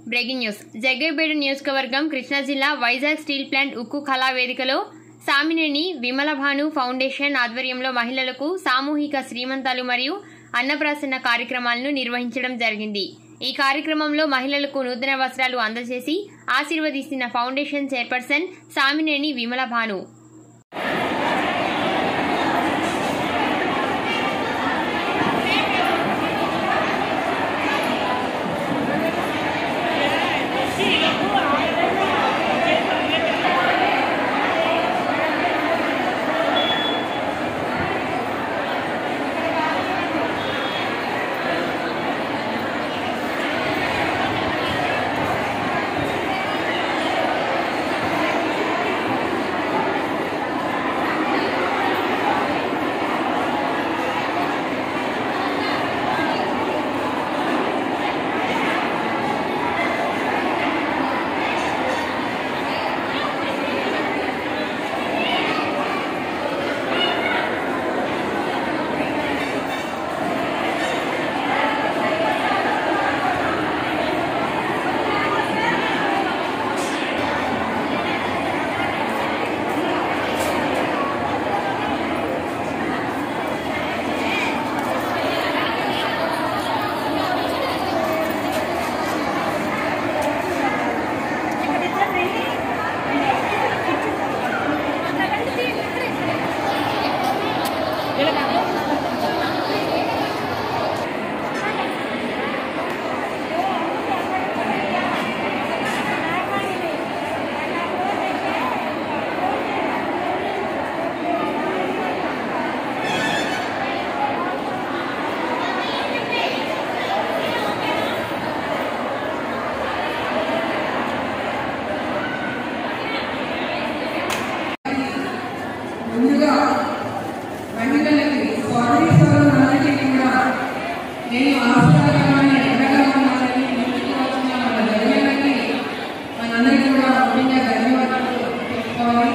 Breaking news Jaggayyapeta నియోజకవర్గం కృష్ణా జిల్లా Vizag steel plant ఉక్కు కళా వేదికలో సామినేని విమలభాను ఫౌండేషన్ ఆధ్వర్యంలో మహిళలకు సామూహిక శ్రీమంతాలు మరియు అన్నప్రాసన కార్యక్రమాలను నిర్వహించడం జరిగింది ఈ కార్యక్రమంలో మహిళలకు నూతన వస్త్రాలు అందజేసి ఆశీర్వదిస్తున్న ఫౌండేషన్ చైర్పర్సన్ సామినేని విమలభాను ముందుగా మహిళలకి స్వాతంత్రం అందరికీ కూడా నేను ఆశీర్వాదకరమైన ఎండగా ఉన్నానని ముందుకు వచ్చిన మన జగన్కి మనందరికీ కూడా ముఖ్యంగా ధన్యవాదాలు తెలుసుకోవాలి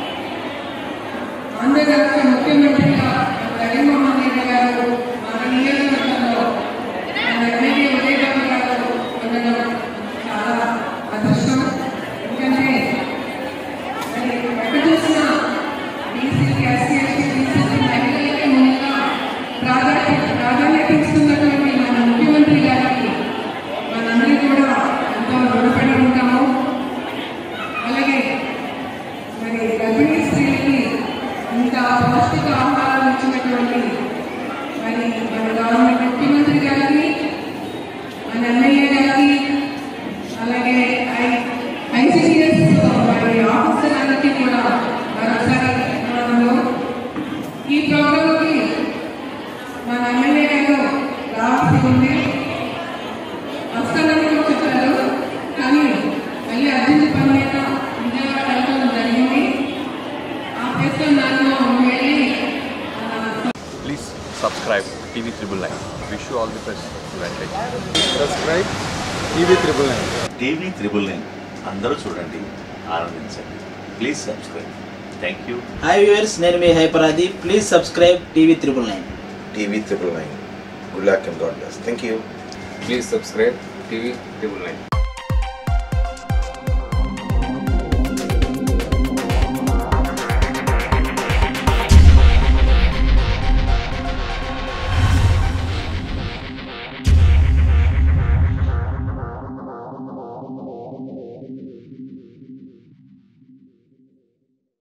ఆంధ్రప్రదేశ్ ముఖ్యమంత్రిగా జగన్మోహన్ రెడ్డి గారు మన నియోజకవర్గంలో మన ఎమ్మెల్యే ఉదయబాబు గారు ఉండడం చాలా అదృష్టం ఎందుకంటే మరి ఎక్కడ చూసినా బీసీకి ఎస్సీ ఎస్టీ బీసీకి మహిళలకి ముందుగా ప్రాధాన్యత ప్రాధాన్యత ఇస్తున్నటువంటి మన ముఖ్యమంత్రి గారికి మనందరికీ కూడా ఎంతో రుణపడి ఉంటాము అలాగే మరి గర్భిణీ స్త్రీలకి ఇంత పౌష్టిక ఆహారాలు ఇచ్చినటువంటి మరి మన గవర్నమెంట్ ముఖ్యమంత్రి గారికి మన ఎమ్మెల్యే గారికి అలాగే ఐ- ఐసీడీఎస్ మరి ఆఫీసర్లందరికీ కూడా మరొకసారి ధన్యవాదాలు ఈ ప్రోగ్రాంకి మన ఎమ్మెల్యే గారు రావాల్సి ఉంది వస్తానని కూడా చెప్పారు కానీ మళ్ళీ అర్జెంట్ పని మీద విజయవాడ వెళ్ళడం జరిగింది ఆ ప్లేస్లో నన్ను వెళ్ళి ఆ, Please subscribe TV Triple Nine. Wish you all the best. Advantage. Subscribe TV triple nine TV triple nine అందరూ చూడండి ఆనందించండి please subscribe thank you hi viewers నేను మీ హైపరాది please subscribe TV triple nine TV triple nine. Good luck and God bless. Thank you. Please subscribe TV triple nine